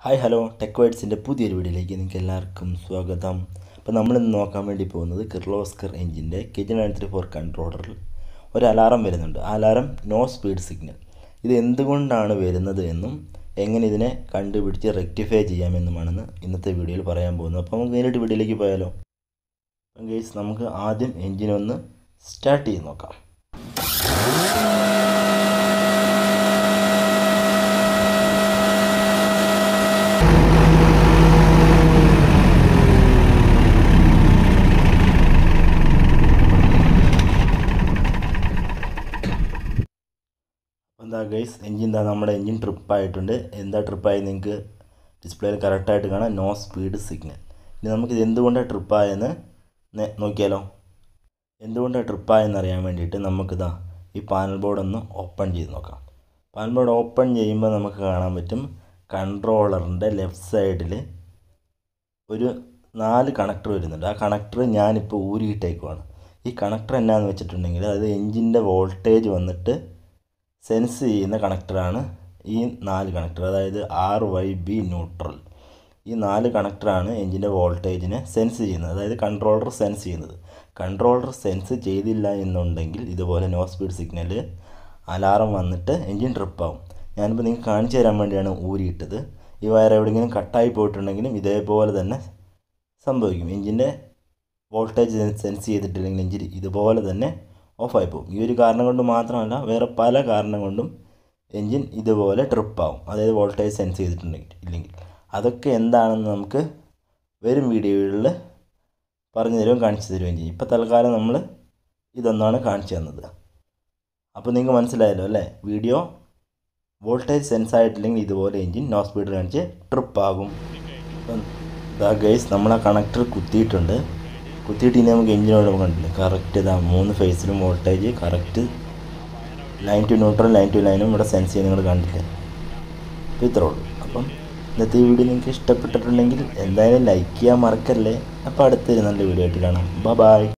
hi hello tech വൈഡ്സിൻ്റെ പുതിയൊരു വീഡിയോയിലേക്ക് നിങ്ങൾക്ക് എല്ലാവർക്കും സ്വാഗതം അപ്പോൾ നമ്മളിന്ന് നോക്കാൻ വേണ്ടി പോകുന്നത് കിർലോസ്കർ എഞ്ചിൻ്റെ കിച്ചൺ നയൻ ത്രീ ഫോർ കൺട്രോളറിൽ ഒരു അലാറം വരുന്നുണ്ട് ആ അലാറം നോ സ്പീഡ് സിഗ്നൽ ഇത് എന്തുകൊണ്ടാണ് വരുന്നത് എന്നും എങ്ങനെ ഇതിനെ കണ്ടുപിടിച്ച് റെക്ടിഫൈ ചെയ്യാമെന്നുമാണെന്ന് ഇന്നത്തെ വീഡിയോയിൽ പറയാൻ പോകുന്നത് അപ്പോൾ നമുക്ക് നേരിട്ട് വീഡിയോയിലേക്ക് പോയാലോ അപ്പം ഗൈസ് നമുക്ക് ആദ്യം എഞ്ചിനൊന്ന് സ്റ്റാർട്ട് ചെയ്ത് നോക്കാം എന്താ ഗൈസ് എൻജിൻ എന്താ നമ്മുടെ എൻജിൻ ട്രിപ്പായിട്ടുണ്ട് എന്താ ട്രിപ്പായി നിങ്ങൾക്ക് ഡിസ്പ്ലേയിൽ കറക്റ്റായിട്ട് കാണാം നോ സ്പീഡ് സിഗ്നൽ ഇനി നമുക്കിത് എന്തുകൊണ്ടാണ് ട്രിപ്പായെന്ന് നോക്കിയാലോ എന്തുകൊണ്ടാണ് ട്രിപ്പായെന്ന് അറിയാൻ വേണ്ടിയിട്ട് നമുക്കിതാ ഈ പാനൽ ബോർഡ് ഒന്ന് ഓപ്പൺ ചെയ്ത് നോക്കാം പാനൽ ബോർഡ് ഓപ്പൺ ചെയ്യുമ്പോൾ നമുക്ക് കാണാൻ പറ്റും കൺട്രോളറിൻ്റെ ലെഫ്റ്റ് സൈഡിൽ ഒരു നാല് കണക്ടർ വരുന്നുണ്ട് ആ കണക്ടർ ഞാനിപ്പോൾ ഊരിയിട്ടേക്കുവാണ് ഈ കണക്ടർ എന്നാന്ന് വെച്ചിട്ടുണ്ടെങ്കിൽ അത് എൻജിൻ്റെ വോൾട്ടേജ് വന്നിട്ട് സെൻസ് ചെയ്യുന്ന കണക്ടറാണ് ഈ നാല് കണക്ടർ അതായത് ആർ വൈ ബി ന്യൂട്രൽ ഈ നാല് കണക്ടറാണ് എഞ്ചിൻ്റെ വോൾട്ടേജിനെ സെൻസ് ചെയ്യുന്നത് അതായത് കൺട്രോളർ സെൻസ് ചെയ്യുന്നത് കൺട്രോളർ സെൻസ് ചെയ്തില്ല എന്നുണ്ടെങ്കിൽ ഇതുപോലെ നോ സ്പീഡ് സിഗ്നൽ അലാറം വന്നിട്ട് എൻജിൻ ട്രിപ്പാവും ഞാനിപ്പോൾ നിങ്ങൾക്ക് കാണിച്ചു തരാൻ വേണ്ടിയാണ് ഊരിയിട്ടത് ഈ വയർ എവിടെയെങ്കിലും കട്ടായി പോയിട്ടുണ്ടെങ്കിലും ഇതേപോലെ തന്നെ സംഭവിക്കും എഞ്ചിൻ്റെ വോൾട്ടേജ് സെൻസ് ചെയ്തിട്ടില്ലെങ്കിൽ എഞ്ചിൻ ഇതുപോലെ തന്നെ ഓഫായി പോകും ഈ ഒരു കാരണം കൊണ്ട് മാത്രമല്ല വേറെ പല കാരണം കൊണ്ടും എൻജിൻ ഇതുപോലെ ട്രിപ്പാവും അതായത് വോൾട്ടേജ് സെൻസ് ചെയ്തിട്ടുണ്ടെങ്കിൽ ഇല്ലെങ്കിൽ അതൊക്കെ എന്താണെന്ന് നമുക്ക് വരും വീഡിയോകളിൽ പറഞ്ഞു തരുകയും കാണിച്ചു തരുകയും ചെയ്യും ഇപ്പോൾ തൽക്കാലം നമ്മൾ ഇതൊന്നാണ് കാണിച്ചു തന്നത് അപ്പോൾ നിങ്ങൾക്ക് മനസ്സിലായല്ലോ അല്ലേ വീഡിയോ വോൾട്ടേജ് സെൻസ് ആയിട്ടില്ലെങ്കിൽ ഇതുപോലെ എൻജിൻ നോ സ്പീഡ് കാണിച്ച് ട്രിപ്പാകും അപ്പം ഇതാ ഗൈസ് നമ്മൾ ആ കണക്ടർ കുത്തിയിട്ടുണ്ട് കുത്തിയിട്ട് ഇനി നമുക്ക് എഞ്ചിനോട് കണ്ടില്ല കറക്റ്റ് ഇതാ മൂന്ന് ഫേസിലും voltage correct line to neutral line to ലൈനും ഇവിടെ സെൻസ് ചെയ്യുന്ന നിങ്ങൾ കണ്ടില്ലേ അപ്പോൾ ഇത്രേ ഉള്ളൂ അപ്പം ഇന്നത്തെ ഈ വീഡിയോ നിങ്ങൾക്ക് ഇഷ്ടപ്പെട്ടിട്ടുണ്ടെങ്കിൽ എന്തായാലും ലൈക്ക് ചെയ്യാൻ മറക്കല്ലേ അപ്പോൾ അടുത്തൊരു നല്ല വീഡിയോ ആയിട്ട് കാണാം ബൈ